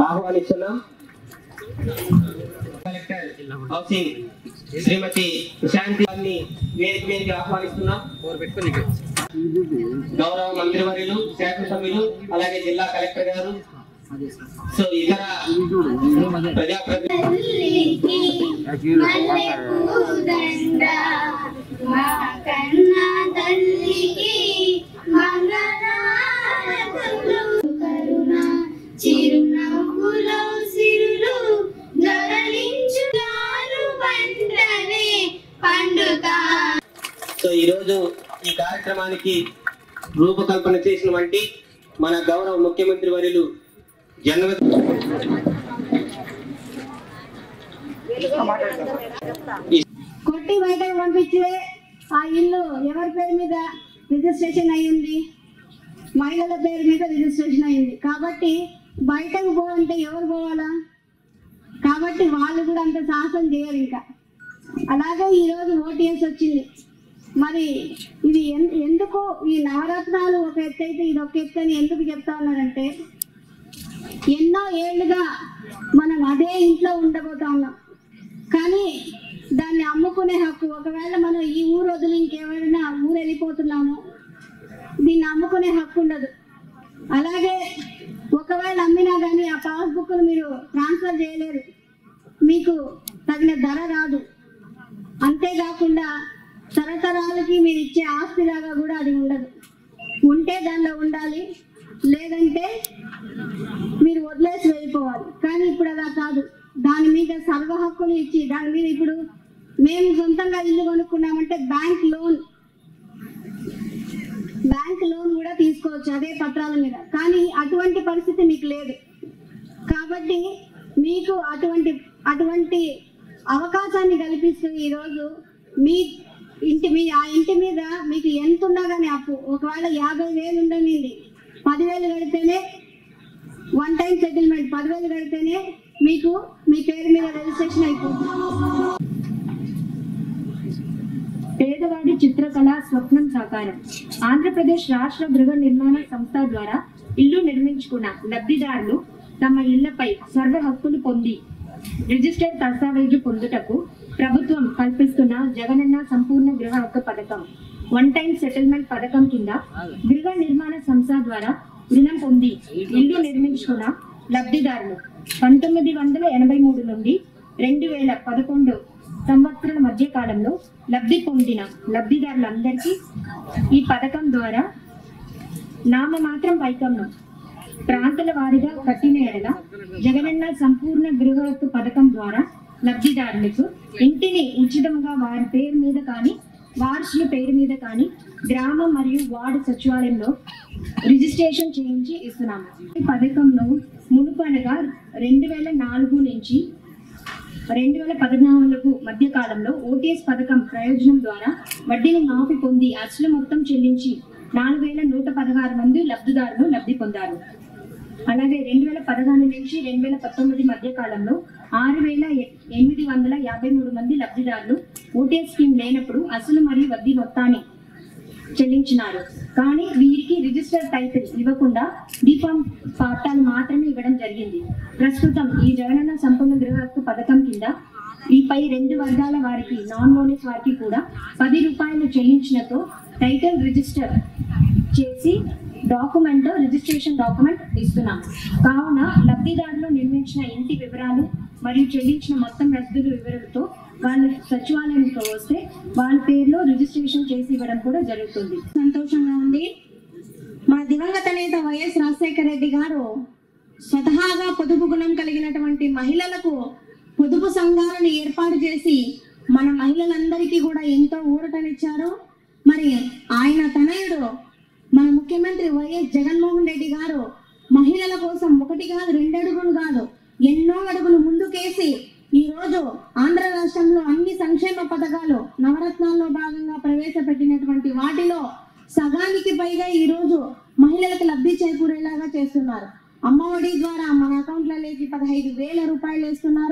ఆహ్వానిస్తున్నాం collector housing శ్రీమతి శాంతి గారిని వేదిక మీదకి ఆహ్వానిస్తున్నాం గౌరవ మంత్రివర్యులు శాసనసభ్యులు అలాగే జిల్లా కలెక్టర్ గారు సో ఇతర ప్రజాప్రతినిధులు మల్లెపూదండ మా కన్నా తల్లికి మంగళారతులు కరుణ చిరునవ్వులో సిరులు దొరలించుగాను పంటనే పండుగ సో ఈరోజు ఈ కార్యక్రమానికి రూపకల్పన చేసినటువంటి మన గౌరవ ముఖ్యమంత్రి వర్యులు జన్మదిన కొట్టి బయటకు పంపించే ఆ ఇల్లు ఎవరి పేరు మీద రిజిస్ట్రేషన్ అయ్యింది మహిళల పేరు మీద రిజిస్ట్రేషన్ అయింది కాబట్టి బయటకు పోవంటే ఎవరు పోవాలా కాబట్టి వాళ్ళు కూడా అంత సాహసం చేయరు ఇంకా అలాగే ఈరోజు ఓటీఎస్ వచ్చింది మరి ఇది ఎన్- ఎందుకు ఈ నవరత్నాలు ఒక ఎత్తు అయితే ఇది ఒక ఎత్తు అని ఎందుకు చెప్తా ఉన్నారంటే ఎన్నో ఏళ్ళుగా మనం అదే ఇంట్లో ఉండబోతా ఉన్నాం కానీ దాన్ని అమ్ముకునే హక్కు ఒకవేళ మనం ఈ ఊరు వదిలి ఇంకెవరైనా ఊరు వెళ్ళిపోతున్నాము దీన్ని అమ్ముకునే హక్కు ఉండదు అలాగే ఒకవేళ అమ్మినా కానీ ఆ పాస్బుక్ను మీరు ట్రాన్స్ఫర్ చేయలేరు మీకు తగిన ధర రాదు అంతేకాకుండా తరతరాలకి మీరు ఇచ్చే ఆస్తిలాగా కూడా అది ఉండదు ఉంటే దానిలో ఉండాలి లేదంటే మీరు వదిలేసి వెళ్ళిపోవాలి కానీ ఇప్పుడు అలా కాదు దాని మీద సర్వ హక్కులు ఇచ్చి దాని మీద ఇప్పుడు మేము సొంతంగా ఇల్లు కొనుక్కున్నామంటే బ్యాంక్ లోన్ బ్యాంక్ లోన్ కూడా తీసుకోవచ్చు అదే పత్రాల మీద కానీ అటువంటి పరిస్థితి మీకు లేదు కాబట్టి మీకు అటువంటి అటువంటి అవకాశాన్ని కల్పిస్తూ ఈరోజు మీ ఇంటి మీ ఆ ఇంటి మీద మీకు ఎంత ఉన్నా కానీ అప్పు ఒకవేళ యాభై వేలు ఉండనింది పదివేలు కడితేనే వన్ టైం సెటిల్మెంట్ పదివేలు కడితేనే మీకు మీ పేరు మీద రిజిస్ట్రేషన్ అయిపోతుంది పేదవాడి చిత్రకళ స్వప్నం సాకారం ఆంధ్రప్రదేశ్ రాష్ట్ర గృహ నిర్మాణ సంస్థ ద్వారా ఇల్లు నిర్మించుకున్న లబ్ధిదారులు తమ ఇళ్లపై సర్వ హక్కులు పొంది రిజిస్టర్డ్ దస్తావేజు పొందుటకు ప్రభుత్వం కల్పిస్తున్న జగనన్న సంపూర్ణ గృహ హక్కు పథకం వన్ టైం సెటిల్మెంట్ పథకం కింద గృహ నిర్మాణ సంస్థ ద్వారా రుణం పొంది ఇల్లు నిర్మించుకున్న లబ్ధిదారులు పంతొమ్మిది వందల ఎనభై మూడు నుండి రెండు వేల పదకొండు సంవత్సరాల మధ్య కాలంలో లబ్ధి పొందిన లబ్ధిదారులందరికీ ఈ పథకం ద్వారా నామమాత్రం పైకమ్ను ప్రాంతాల వారీగా కట్టిన ఎడల జగనన్న సంపూర్ణ గృహ హక్కు పథకం ద్వారా లబ్ధిదారులకు ఇంటిని ఉచితంగా వారి పేరు మీద కానీ వారసుల పేరు మీద కానీ గ్రామం మరియు వార్డు సచివాలయంలో రిజిస్ట్రేషన్ చేయించి ఇస్తున్నాము ఈ పథకంలో మునుపనగా రెండు వేల నాలుగు నుంచి రెండు వేల పద్నాలుగు మధ్య కాలంలో ఓటీఎస్ పథకం ప్రయోజనం ద్వారా వడ్డీని మాఫీ పొంది అసలు మొత్తం చెల్లించి నాలుగు వేల నూట పదహారు మంది లబ్ధిదారులు లబ్ధి పొందారు అలాగే రెండు వేల పదహారు నుంచి రెండు వేల పంతొమ్మిది మధ్య కాలంలో ఆరు వేల ఎ- ఎనిమిది వందల యాభై మూడు మంది లబ్ధిదారులు ఓటీఎస్ స్కీమ్ లేనప్పుడు అసలు మరియు వడ్డీ మొత్తాన్ని చెల్లించినారు కానీ వీరికి రిజిస్టర్ టైటిల్ ఇవ్వకుండా డిఫామ్ పట్టాలు మాత్రమే ఇవ్వడం జరిగింది ప్రస్తుతం ఈ జగనన్న సంపూర్ణ గృహ హక్కు పథకం కింద ఈ పై రెండు వర్గాల వారికి నాన్ లోనెస్ వారికి కూడా పది రూపాయలు చెల్లించినతో టైటిల్ రిజిస్టర్ చేసి డాక్యుమెంట్ రిజిస్ట్రేషన్ డాక్యుమెంట్ ఇస్తున్నాం కావున లబ్ధిదారులు నిర్మించిన ఇంటి వివరాలు మరియు చెల్లించిన మొత్తం రసీదుల వివరాలతో వాళ్ళు సచివాలయంతో వస్తే వాళ్ళ పేరులో రిజిస్ట్రేషన్ చేసి ఇవ్వడం కూడా జరుగుతుంది సంతోషంగా ఉంది మన దివంగత నేత వైఎస్ రాజశేఖర రెడ్డి గారు స్వతహాగా పొదుపు గుణం కలిగినటువంటి మహిళలకు పొదుపు సంఘాలను ఏర్పాటు చేసి మన మహిళలందరికీ కూడా ఎంతో ఊరటనిచ్చారు మరి ఆయన తనయుడు మన ముఖ్యమంత్రి వైఎస్ జగన్మోహన్ రెడ్డి గారు మహిళల కోసం ఒకటి కాదు రెండు అడుగులు కాదు ఎన్నో అడుగులు ముందుకేసి ఈ రోజు ఆంధ్ర రాష్ట్రంలో అన్ని సంక్షేమ పథకాలు నవరత్నాల్లో భాగంగా ప్రవేశపెట్టినటువంటి వాటిలో సగానికి పైగా ఈ రోజు మహిళలకు లబ్ధి చేకూరేలాగా చేస్తున్నారు అమ్మఒడి ద్వారా మన అకౌంట్లలోకి పదహైదు వేల రూపాయలు వేస్తున్నారు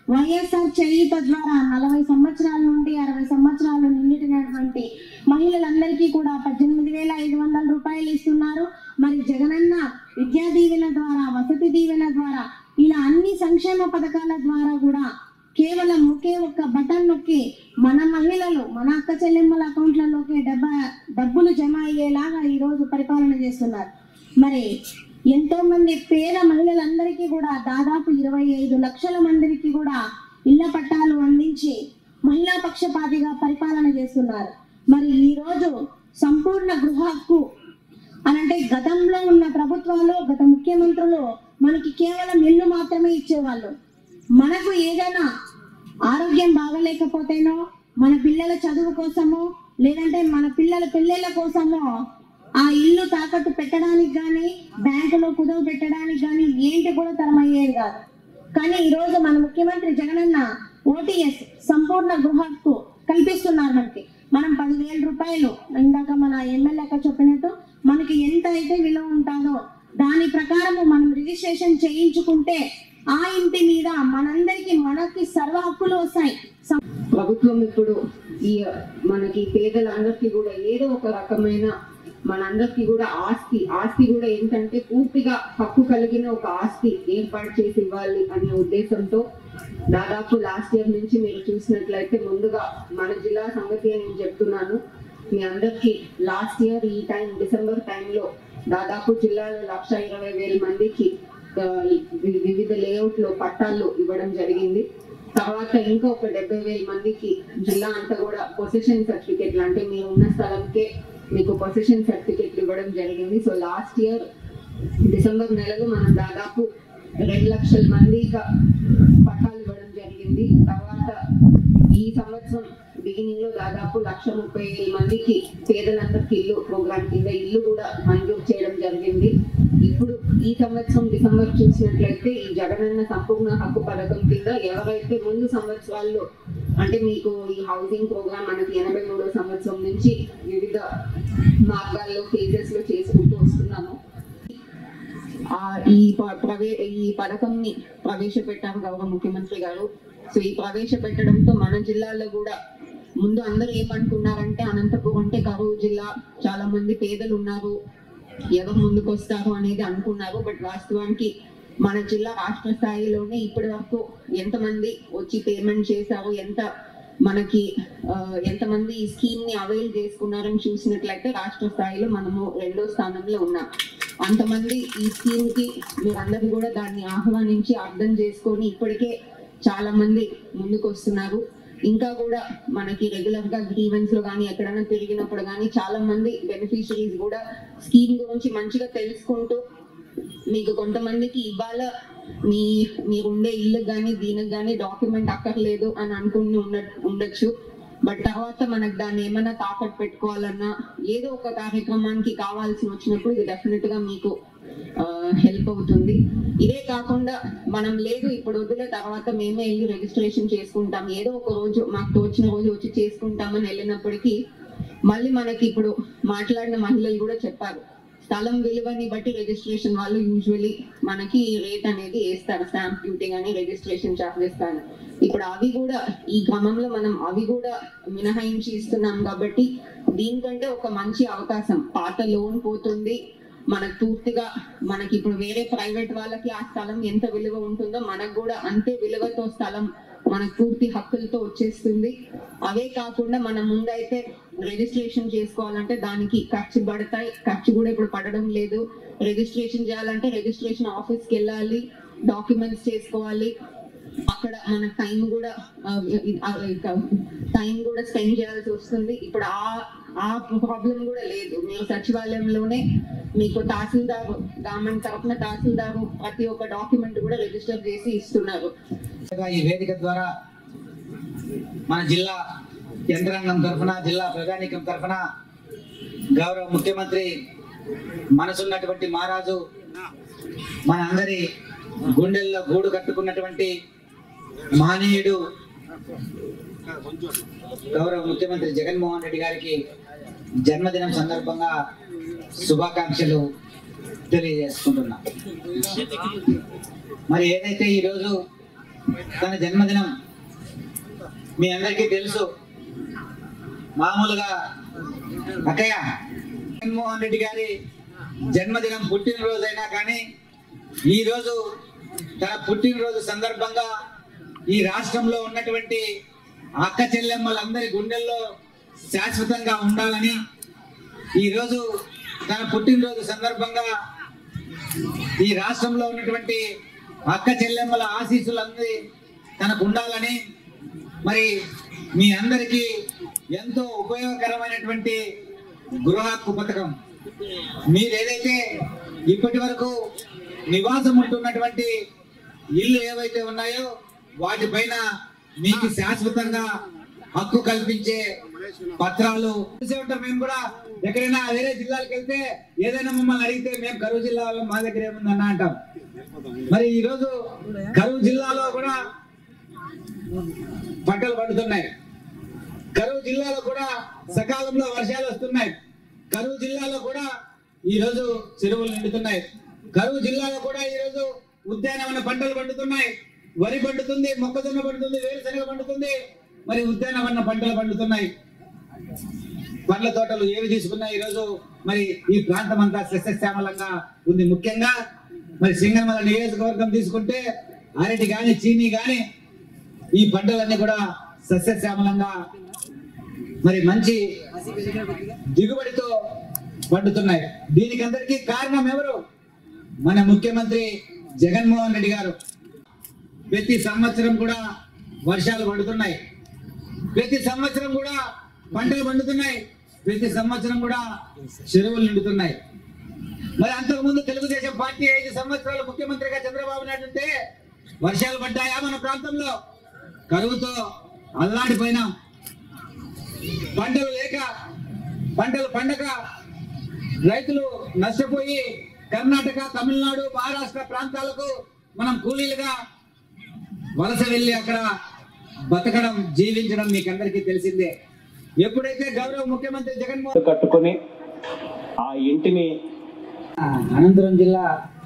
వైఎస్ఆర్ చేయూత ద్వారా నలభై సంవత్సరాల నుండి అరవై సంవత్సరాలు నిండినటువంటి మహిళలందరికీ కూడా పద్దెనిమిది వేల ఐదు వందల రూపాయలు ఇస్తున్నారు మరి జగనన్న విద్యా దీవెన ద్వారా వసతి దీవెన ద్వారా ఇలా అన్ని సంక్షేమ పథకాల ద్వారా కూడా కేవలం ఒకే ఒక్క బటన్ నొక్కి మన మహిళలు మన అక్క చెల్లెమ్మల అకౌంట్లలోకి డబ్బా డబ్బులు జమ అయ్యేలాగా ఈరోజు పరిపాలన చేస్తున్నారు మరి ఎంతో మంది పేద మహిళలందరికీ కూడా దాదాపు ఇరవై ఐదు లక్షల మందికి కూడా ఇళ్ల పట్టాలు అందించి మహిళా పక్షపాతిగా పరిపాలన చేస్తున్నారు మరి ఈ రోజు సంపూర్ణ గృహ హక్కు అనంటే గతంలో ఉన్న ప్రభుత్వాలు గత ముఖ్యమంత్రులు మనకి కేవలం ఇల్లు మాత్రమే ఇచ్చేవాళ్ళు మనకు ఏదైనా ఆరోగ్యం బాగలేకపోతేనో మన పిల్లల చదువు కోసమో లేదంటే మన పిల్లల పెళ్ళిళ్ళ కోసమో ఆ ఇల్లు తాకట్టు పెట్టడానికి కానీ బ్యాంకులో కుదువ పెట్టడానికి కానీ ఏంటి కూడా తరమయ్యేది కాదు కానీ ఈ రోజు మన ముఖ్యమంత్రి జగనన్న ఓటీఎస్ సంపూర్ణ గృహ హక్కు కల్పిస్తున్నారు మనకి మనం పదివేల రూపాయలు ఇందాక మన ఎమ్మెల్యేక చెప్పినట్టు మనకి ఎంత అయితే విలువ ఉంటుందో దాని ప్రకారము మనం రిజిస్ట్రేషన్ చేయించుకుంటే ఆ ఇంటి మీద మనందరికి మనకి సర్వ హక్కులు వస్తాయి సం- ప్రభుత్వం ఇప్పుడు ఈ మనకి పేదలందరికీ కూడా ఏదో ఒక రకమైన మనందరికీ కూడా ఆస్తి ఆస్తి కూడా ఏంటంటే పూర్తిగా హక్కు కలిగిన ఒక ఆస్తి ఏర్పాటు చేసి ఇవ్వాలి అనే ఉద్దేశంతో దాదాపు లాస్ట్ ఇయర్ నుంచి మీరు చూసినట్లయితే ముందుగా మన జిల్లా సంగతి నేను చెప్తున్నాను మీ అందరికీ లాస్ట్ ఇయర్ ఈ టైం డిసెంబర్ టైంలో దాదాపు జిల్లాలో లక్ష ఇరవై వేల మందికి ఆ, వి- వివిధ లేఅవుట్ లో పట్టాలు ఇవ్వడం జరిగింది తర్వాత ఇంకా ఒక డెబ్బై వేల మందికి జిల్లా అంతా కూడా పొజిషన్ సర్టిఫికెట్లు అంటే మీరు ఉన్న స్థలంకే మీకు పొజిషన్ సర్టిఫికెట్లు ఇవ్వడం జరిగింది సో లాస్ట్ ఇయర్ డిసెంబర్ నెలలో మనం దాదాపు రెండు లక్షల మందికి పట్టాలు ఇవ్వడం జరిగింది తర్వాత ఈ సంవత్సరం బిగినింగ్ లో దాదాపు లక్ష ముప్పై వేల మందికి పేదలందరికీ ఇల్లు ప్రోగ్రామ్ కింద ఇల్లు కూడా మంజూరు చేయడం జరిగింది ఇప్పుడు ఈ సంవత్సరం డిసెంబర్ చూసినట్లయితే ఈ జగనన్న సంపూర్ణ హక్కు పథకం కింద ఎవరైతే ముందు సంవత్సరాల్లో అంటే మీకు ఈ హౌసింగ్ ప్రోగ్రామ్ మనకి ఎనభై మూడో సంవత్సరం నుంచి వివిధ మార్గాల్లో ఫేజెస్ లో చేసుకుంటూ వస్తున్నాము ఆ ఈ ప- ప్రవే ఈ పథకంని ప్రవేశపెట్టారు గౌరవ ముఖ్యమంత్రి గారు సో ఈ ప్రవేశపెట్టడంతో మన జిల్లాలో కూడా ముందు అందరూ ఏమనుకున్నారంటే అనంతపురం అంటే కరువు జిల్లా చాలా మంది పేదలు ఉన్నారు ఎవరు ముందుకు వస్తారు అనేది అనుకున్నారు బట్ వాస్తవానికి మన జిల్లా రాష్ట్ర స్థాయిలోనే ఇప్పటి వరకు ఎంతమంది వచ్చి పేమెంట్ చేశారు ఎంత మనకి ఆ, ఎంతమంది ఈ స్కీమ్ ని అవైల్ చేసుకున్నారని చూసినట్లయితే రాష్ట్ర స్థాయిలో మనము రెండో స్థానంలో ఉన్నాం అంతమంది ఈ స్కీమ్ కి మీరందరూ కూడా దాన్ని ఆహ్వానించి అర్థం చేసుకొని ఇప్పటికే చాలా మంది ముందుకు వస్తున్నారు ఇంకా కూడా మనకి రెగ్యులర్ గా గ్రీవెన్స్ లో కానీ ఎక్కడైనా తిరిగినప్పుడు కానీ చాలా మంది బెనిఫిషరీస్ కూడా స్కీమ్ గురించి మంచిగా తెలుసుకుంటూ మీకు కొంతమందికి ఇవాళ మీ మీరు ఉండే ఇల్లు కానీ దీనికి కానీ డాక్యుమెంట్ అక్కర్లేదు అని అనుకుని ఉండ ఉండొచ్చు బట్ తర్వాత మనకు దాన్ని ఏమైనా తాకట్టు పెట్టుకోవాలన్నా ఏదో ఒక కార్యక్రమానికి కావాల్సి వచ్చినప్పుడు ఇది డెఫినెట్ గా మీకు హెల్ప్ అవుతుంది ఇదే కాకుండా మనం లేదు ఇప్పుడు వదిలే తర్వాత మేమే వెళ్ళి రిజిస్ట్రేషన్ చేసుకుంటాం ఏదో ఒక రోజు మాకు తోచిన రోజు వచ్చి చేసుకుంటామని వెళ్ళినప్పటికీ మళ్ళీ మనకి ఇప్పుడు మాట్లాడిన మహిళలు కూడా చెప్పారు స్థలం విలువని బట్టి రిజిస్ట్రేషన్ వాళ్ళు యూజువలీ మనకి రేట్ అనేది వేస్తారు స్టాంప్ డ్యూటీ కానీ రిజిస్ట్రేషన్ చార్జెస్ కానీ ఇప్పుడు అవి కూడా ఈ క్రమంలో మనం అవి కూడా మినహాయించి ఇస్తున్నాం కాబట్టి దీనికంటే ఒక మంచి అవకాశం పాత లోన్ పోతుంది మనకు పూర్తిగా మనకి ఇప్పుడు వేరే ప్రైవేట్ వాళ్ళకి ఆ స్థలం ఎంత విలువ ఉంటుందో మనకు కూడా అంతే విలువతో స్థలం మనకు పూర్తి హక్కులతో వచ్చేస్తుంది అవే కాకుండా మనం ముందైతే రిజిస్ట్రేషన్ చేసుకోవాలంటే దానికి ఖర్చు పడతాయి ఖర్చు కూడా ఇప్పుడు పడడం లేదు రిజిస్ట్రేషన్ చేయాలంటే రిజిస్ట్రేషన్ ఆఫీస్కి వెళ్ళాలి డాక్యుమెంట్స్ చేసుకోవాలి అక్కడ మన టైం కూడా టైం కూడా స్పెండ్ చేయాల్సి వస్తుంది ఇప్పుడు ఆ ఆ ప్రాబ్లం కూడా లేదు మీరు సచివాలయంలోనే మీకు తహసీల్దారు గవర్నమెంట్ తరఫున తహసీల్దారు ప్రతి ఒక్క డాక్యుమెంట్ కూడా రిజిస్టర్ చేసి ఇస్తున్నారు ఈ వేదిక ద్వారా మన జిల్లా యంత్రాంగం తరఫున జిల్లా ప్రజానీకం తరఫున గౌరవ ముఖ్యమంత్రి మనసున్నటువంటి మహారాజు మన అందరి గుండెల్లో గూడు కట్టుకున్నటువంటి మహనీయుడు గౌరవ ముఖ్యమంత్రి జగన్మోహన్ రెడ్డి గారికి జన్మదినం సందర్భంగా శుభాకాంక్షలు తెలియజేసుకుంటున్నా మరి ఏదైతే ఈరోజు తన జన్మదినం మీ అందరికీ తెలుసు మామూలుగా అక్కయ్య జగన్మోహన్ రెడ్డి గారి జన్మదినం పుట్టినరోజైనా కానీ ఈరోజు తన పుట్టినరోజు సందర్భంగా ఈ రాష్ట్రంలో ఉన్నటువంటి అక్క చెల్లెమ్మలందరి గుండెల్లో శాశ్వతంగా ఉండాలని ఈరోజు తన పుట్టినరోజు సందర్భంగా ఈ రాష్ట్రంలో ఉన్నటువంటి అక్క చెల్లెమ్మల ఆశీస్సులందరి తనకు ఉండాలని మరి మీ అందరికీ ఎంతో ఉపయోగకరమైనటువంటి గృహ హక్కు పథకం మీరు ఏదైతే ఇప్పటి వరకు నివాసం ఉంటున్నటువంటి ఇల్లు ఏవైతే ఉన్నాయో వాటిపైన మీకు శాశ్వతంగా హక్కు కల్పించే పత్రాలు చూసే ఉంటారు మేము కూడా ఎక్కడైనా వేరే జిల్లాలకు వెళ్తే ఏదైనా మమ్మల్ని అడిగితే మేము కరువు జిల్లా వాళ్ళం మా దగ్గర ఏముందన్న అంటాం మరి ఈ రోజు కరువు జిల్లాలో కూడా పంటలు పండుతున్నాయి కరువు జిల్లాలో కూడా సకాలంలో వర్షాలు వస్తున్నాయి కరువు జిల్లాలో కూడా ఈ రోజు చెరువులు నిండుతున్నాయి కరువు జిల్లాలో కూడా ఈ రోజు ఉద్యానవన పంటలు పండుతున్నాయి వరి పండుతుంది మొక్కజొన్న పండుతుంది వేరుశనగ పండుతుంది మరి ఉద్యానవన పంటలు పండుతున్నాయి పండ్ల తోటలు ఏవి తీసుకున్నా ఈ రోజు మరి ఈ ప్రాంతం అంతా సస్యశ్యామలంగా ఉంది ముఖ్యంగా మరి సింగనమల నియోజకవర్గం తీసుకుంటే అరటి గాని చీనీ గాని ఈ పంటలన్నీ కూడా సస్యశ్యామలంగా మరి మంచి దిగుబడితో పండుతున్నాయి దీనికి అందరికీ కారణం ఎవరు మన ముఖ్యమంత్రి జగన్మోహన్ రెడ్డి గారు ప్రతి సంవత్సరం కూడా వర్షాలు పడుతున్నాయి ప్రతి సంవత్సరం కూడా పంటలు పండుతున్నాయి ప్రతి సంవత్సరం కూడా చెరువులు నిండుతున్నాయి మరి అంతకుముందు తెలుగుదేశం పార్టీ ఐదు సంవత్సరాలు ముఖ్యమంత్రిగా చంద్రబాబు నాయుడు ఉంటే వర్షాలు పడ్డాయా మన ప్రాంతంలో కరువుతో అల్లాడిపోయినాం పంటలు లేక పంటలు పండక రైతులు నష్టపోయి కర్ణాటక తమిళనాడు మహారాష్ట్ర ప్రాంతాలకు మనం కూలీలుగా వలస వెళ్ళి అక్కడ బతకడం జీవించడం మీకు అందరికీ తెలిసిందే ఎప్పుడైతే గౌరవ ముఖ్యమంత్రి జగన్మోహన్ కట్టుకొని ఆ ఇంటిని ఆ, అనంతపురం జిల్లా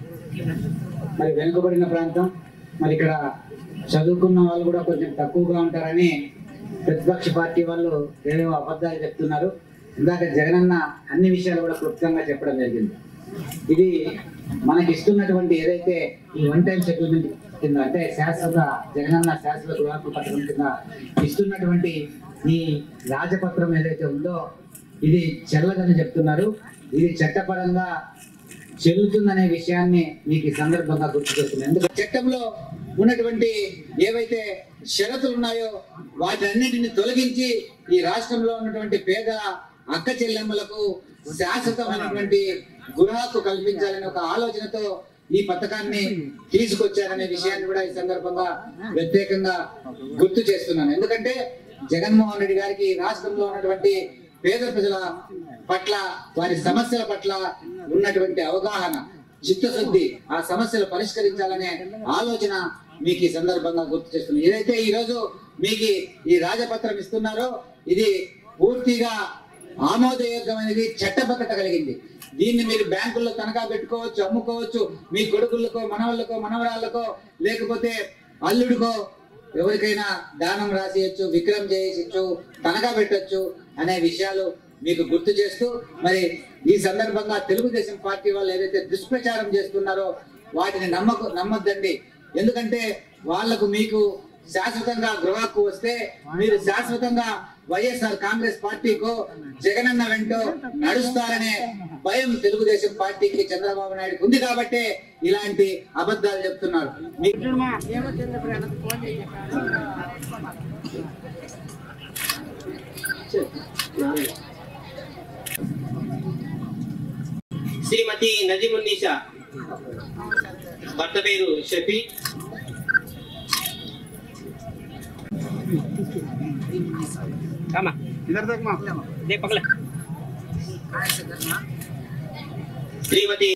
మరి వెనుకబడిన ప్రాంతం మరి ఇక్కడ చదువుకున్న వాళ్ళు కూడా కొంచెం తక్కువగా ఉంటారని ప్రతిపక్ష పార్టీ వాళ్ళు ఏవేవో అబద్ధాలు చెప్తున్నారు ఇందాక జగనన్న అన్ని విషయాలు కూడా క్లుప్తంగా చెప్పడం జరిగింది ఇది మనకి ఇస్తున్నటువంటి ఏదైతే ఈ వన్ టైం సెటిల్మెంట్ కింద అంటే శాశ్వత జగనన్న శాశ్వత గృహపు పథకం కింద ఇస్తున్నటువంటి ఈ రాజపత్రం ఏదైతే ఉందో ఇది చెల్లదని చెప్తున్నారు ఇది చట్టపరంగా చెల్లుతుందనే విషయాన్ని మీకు ఈ సందర్భంగా గుర్తు చేస్తున్నాను ఎందుకంటే చట్టంలో ఉన్నటువంటి ఏవైతే షరతులు ఉన్నాయో వాటన్నిటిని తొలగించి ఈ రాష్ట్రంలో ఉన్నటువంటి పేద అక్క చెల్లెమ్మలకు శాశ్వతమైనటువంటి గృహకు కల్పించాలనే ఒక ఆలోచనతో ఈ పథకాన్ని తీసుకొచ్చారనే విషయాన్ని కూడా ఈ సందర్భంగా ప్రత్యేకంగా గుర్తు చేస్తున్నాను ఎందుకంటే జగన్మోహన్ రెడ్డి గారికి ఈ రాష్ట్రంలో ఉన్నటువంటి పేద ప్రజల పట్ల వారి సమస్యల పట్ల ఉన్నటువంటి అవగాహన చిత్తశుద్ధి ఆ సమస్యలు పరిష్కరించాలనే ఆలోచన మీకు ఈ సందర్భంగా గుర్తు చేస్తుంది ఏదైతే ఈ రోజు మీకు ఈ రాజపత్రం ఇస్తున్నారో ఇది పూర్తిగా ఆమోదయోగ్యమైనది చట్టబద్ధత కలిగింది దీన్ని మీరు బ్యాంకుల్లో తనఖా పెట్టుకోవచ్చు అమ్ముకోవచ్చు మీ కొడుకులకో మనవాళ్ళకో మనవరాళ్ళకో లేకపోతే అల్లుడికో ఎవరికైనా దానం రాసేయచ్చు విక్రమ్ చేయొచ్చు తనఖా పెట్టొచ్చు అనే విషయాలు మీకు గుర్తు చేస్తూ మరి ఈ సందర్భంగా తెలుగుదేశం పార్టీ వాళ్ళు ఏదైతే దుష్ప్రచారం చేస్తున్నారో వాటిని నమ్మకు నమ్మొద్దండి ఎందుకంటే వాళ్లకు మీకు శాశ్వతంగా గృహకు వస్తే మీరు శాశ్వతంగా వైఎస్ఆర్ కాంగ్రెస్ పార్టీకో జగనన్న వెంటో నడుస్తారనే భయం తెలుగుదేశం పార్టీకి చంద్రబాబు నాయుడు ఉంది కాబట్టే ఇలాంటి అబద్ధాలు చెప్తున్నారు మీ- శ్రీమతి నజీమున్నీసా భర్త పేరు షఫీ శ్రీమతి